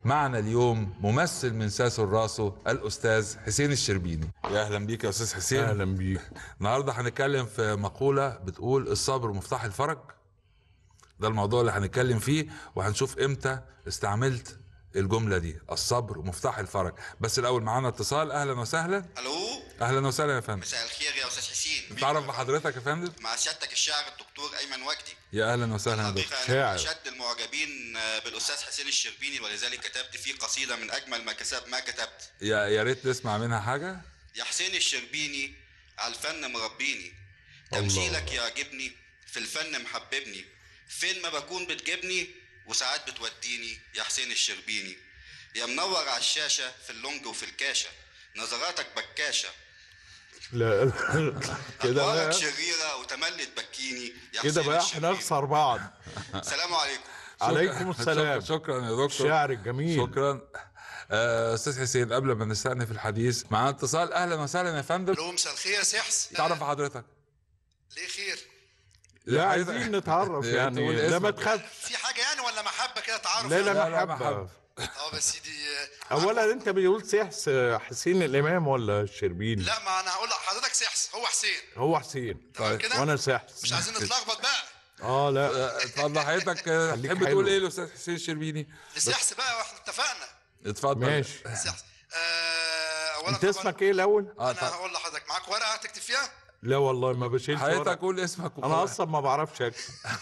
معنا اليوم ممثل من ساسو الراسو الاستاذ حسين الشربيني يا اهلا بيك يا استاذ حسين اهلا بيك النهارده هنتكلم في مقوله بتقول الصبر مفتاح الفرج ده الموضوع اللي هنتكلم فيه وهنشوف امتى استعملت الجمله دي الصبر مفتاح الفرج بس الاول معانا اتصال اهلا وسهلا الو اهلا وسهلا يا فندم مساء الخير يا استاذ حسين تعرف بحضرتك يا فندم مع سيادتك الشاعر الدكتور ايمن وجدي يا اهلا وسهلا يا دكتور الحقيقه انا من اشد المعجبين بالاستاذ حسين الشربيني ولذلك كتبت فيه قصيده من اجمل ما كسب ما كتبت يا يا ريت نسمع منها حاجه يا حسين الشربيني على الفن مربيني تمثيلك يعجبني في الفن محببني فين ما بكون بتجيبني وساعات بتوديني يا حسين الشربيني يا منور على الشاشة في اللونج وفي الكاشة نظراتك بكاشة لا كده أدوارك بقى شريرة وتملي تبكيني يا كده حسين بقى الشربيني. هنخسر بعض السلام عليكم عليكم شكرا- السلام شكرا يا دكتور الشاعر الجميل شكرا آه، استاذ حسين قبل ما نستأنف الحديث معانا اتصال اهلا وسهلا يا فندم الو مساء الخير يا سحس تعرف حضرتك ليه خير لا حضرتك- عايزين نتعرف تقول يعني لا ما اسمك. تخافش في حاجه يعني ولا محبه كده تعارف لا يعني؟ لا لا، محبة محبة. اه بس سيدي آه، اولا انت بتقول سيحس حسين الامام ولا الشربيني لا ما انا هقول لحضرتك سحس هو حسين هو حسين تمام طيب. كده وانا سحس مش عايزين نتلخبط بقى اه لا آه، اتفضل حضرتك آه، خليك تحب حلو. تقول ايه الاستاذ حسين الشربيني سحس بقى واحنا اتفقنا اتفضل ماشي سحس آه اولا انت طبعاً اسمك ايه الاول اه انا طب هقول لحضرتك معاك ورقه تكتب فيها لا والله ما بشيلش حضرتك ورق. قول اسمك انا وخلاص. اصلا ما بعرفش اكتب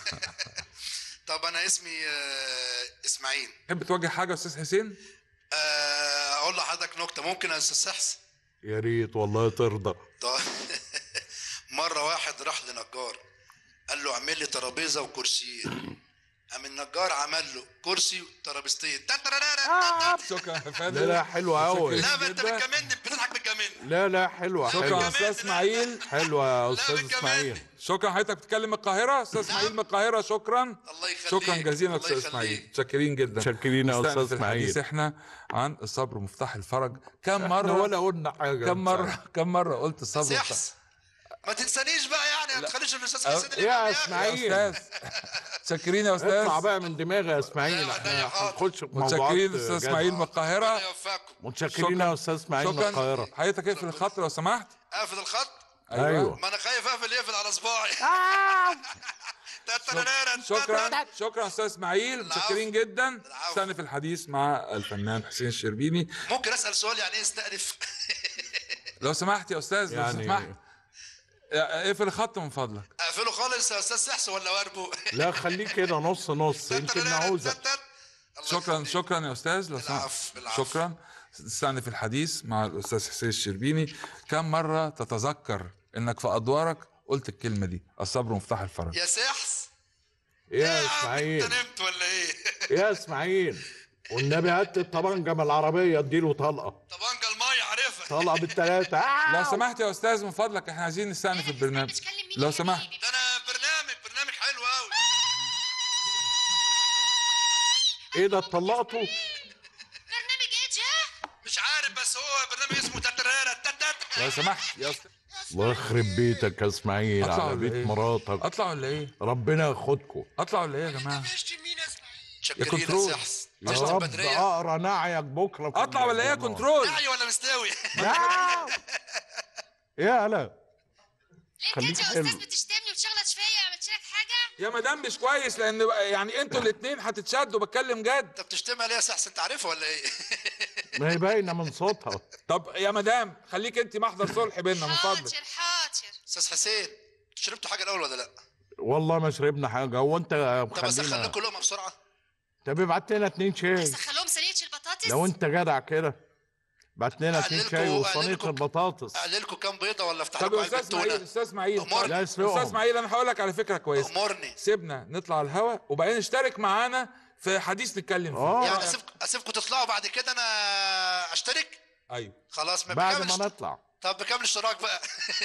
طب انا اسمي آه اسماعيل تحب توجه حاجه يا استاذ حسين آه اقول لحضرتك نكته ممكن يا استاذ سحس يا ريت والله ترضى طب مره واحد راح لنجار قال له اعمل لي ترابيزه وكرسيين قام النجار عمل له كرسي وترابيزتين شكرا يا لا فندم لا حلوة قوي لا ما انت جداً. بتجاملني بتضحك بتجاملني لا لا حلوة شكرا حلوة يا استاذ اسماعيل حلوة يا لا استاذ بتجاملني. اسماعيل شكرا حضرتك بتتكلم من القاهره استاذ اسماعيل من القاهره شكرا الله يخليك شكرا جزيلا الله استاذ يخليك. اسماعيل متشكرين جدا متشكرين يا نستأنف أستاذ إسماعيل. الحديث احنا عن الصبر مفتاح الفرج كم احنا مره ولا قلنا حاجة كم مره كم مره قلت الصبر مفتاح سحس ما تنسانيش بقى يعني ما تخليش الاستاذ حسين اللي يا يبقى إسماعيل. يا استاذ متشكرين يا اطلع استاذ بقى من دماغي يا اسماعيل لا، احنا لا، حاضر. هنخش في موضوعات متشكرين استاذ جد. اسماعيل من القاهره ربنا يوفقكم متشكرين يا استاذ اسماعيل من شكرا القاهرة حضرتك اقفل الخط لو سمحت اقفل الخط ايوه ما انا خايف اقفل يقفل على صباعي شكرا شكرا استاذ اسماعيل العفو. متشكرين جدا العفو. استنى في الحديث مع الفنان حسين الشربيني ممكن اسال سؤال يعني ايه استأنف لو سمحت يا استاذ لو يعني- سمحت اقفل الخط من فضلك اقفله خالص يا استاذ سحس ولا وربه لا خليك كده نص نص يمكن نعوزك الله شكرا يخليك. شكرا يا استاذ لو العفو، سمحت العفو. شكرا استنى في الحديث مع الاستاذ حسين الشربيني كم مره تتذكر انك في ادوارك قلت الكلمه دي الصبر مفتاح الفرج يا سحس يا عم اسماعيل انت نمت ولا ايه يا اسماعيل والنبي هات الطبنجة من العربية اديله طلقة طبنجة المية عارفها طلقة بالتلاتة آه! لو سمحت يا استاذ من فضلك احنا عايزين نستأنف البرنامج لو سمحت ده انا برنامج برنامج حلو قوي ايه ده اتطلقتوا برنامج ايه ده؟ مش عارف بس هو برنامج اسمه تترارا تتت لو سمحت يا استاذ الله يخرب بيتك يا اسماعيل أطلع على ولا بيت إيه؟ مراتك اطلع ولا ايه ربنا ياخدكم اطلع ولا ايه يا جماعه شكرين كنترول. يا سحس يا تشرب رب بدرية اقرا نعيك بكره في اطلع ولا ايه يا الجورنال. كنترول نعي ولا مستوي لا. يا هلا ليه خليك انت يا حلو. استاذ بتشتمني وتشغلط فيا ما عملتش لك حاجه؟ يا مدام مش كويس لان يعني انتوا الاثنين هتتشدوا بتكلم جد انت بتشتمها ليه يا سحس انت عارفها ولا ايه ما هي باينه من صوتها طب يا مدام خليك انت محضر صلح بيننا من فضلك حاضر حاضر استاذ حسين شربتوا حاجه الاول ولا لا والله ما شربنا حاجه هو انت طب اسخن خلينا لكم لقمه بسرعه طب ابعت لنا اتنين شاي سخلهم صينيه البطاطس لو انت جدع كده بعت لنا اتنين أقللكوا- شاي وصينيه أقللكوا- البطاطس اقلل لكم كام بيضه ولا افتح طب لكم يا علبه استاذ اسماعيل تونه استاذ اسماعيل أمرني. لا استاذ اسلقهم اسماعيل انا هقول لك على فكره كويسه امرني سيبنا نطلع على الهوا وبعدين اشترك معانا في حديث نتكلم فيه اه يعني اسيبكم اسيبكم تطلعوا بعد كده انا اشترك ايوه خلاص ما بعد بكام ما الاشت- نطلع طب بكام الاشتراك بقى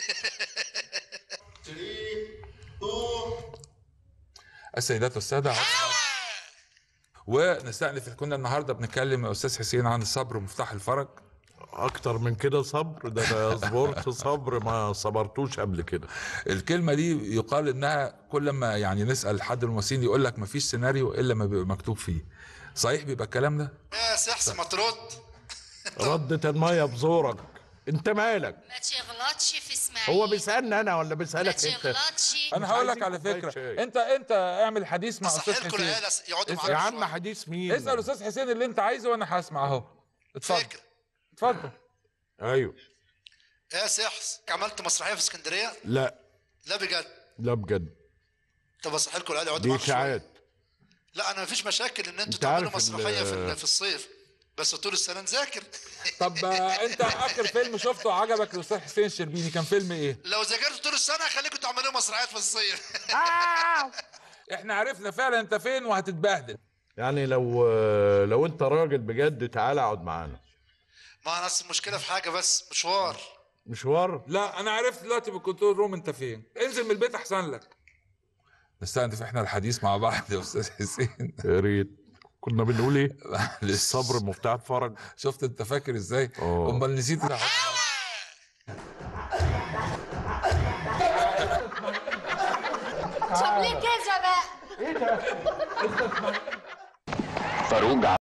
السيدات والساده ونستأنف كنا النهارده بنتكلم يا استاذ حسين عن الصبر ومفتاح الفرج اكتر من كده صبر ده انا صبرت صبر ما صبرتوش قبل كده الكلمه دي يقال انها كل ما يعني نسال حد من الممثلين يقول لك مفيش سيناريو الا ما بيبقى مكتوب فيه صحيح بيبقى الكلام ده يا سحس ما ترد ردت الميه بزورك انت مالك ما تغلطش في اسماعيل هو بيسالني انا ولا ما بيسالك انت تغلطش انا هقول لك عايزين على كوباية فكره شاي. انت انت اعمل حديث مع استاذ صحي لكم حسين العيال يقعدوا اسأل. يا معاك عم شوية. حديث مين اسال استاذ حسين اللي انت عايزه وانا هسمع اهو اتفضل فكرة اتفضل ايوه يا سحس عملت مسرحيه في اسكندريه لا لا بجد لا بجد طب اصحي لكم العيال يقعدوا دي معاك شوية. اشاعات لا انا مفيش مشاكل ان انتوا انت تعملوا عارف مسرحيه في ال- ال- في الصيف بس طول السنه نذاكر طب آه، انت اخر فيلم شفته عجبك الاستاذ حسين الشربيني كان فيلم ايه لو ذاكرتوا طول السنه خليكم تعملوا مسرحيات في الصيف احنا عرفنا فعلا انت فين وهتتبهدل يعني لو لو انت راجل بجد تعالى اقعد معانا ما انا أصل المشكله في حاجه بس مشوار مشوار لا انا عرفت دلوقتي بالكنترول روم انت فين انزل من البيت احسن لك نستأنف احنا الحديث مع بعض يا استاذ حسين يا ريت كنا بنقول ايه معلش. الصبر مفتاح الفرج شفت انت فاكر ازاي اه. امال نسيت الح- طب ليه كده بقى فاروق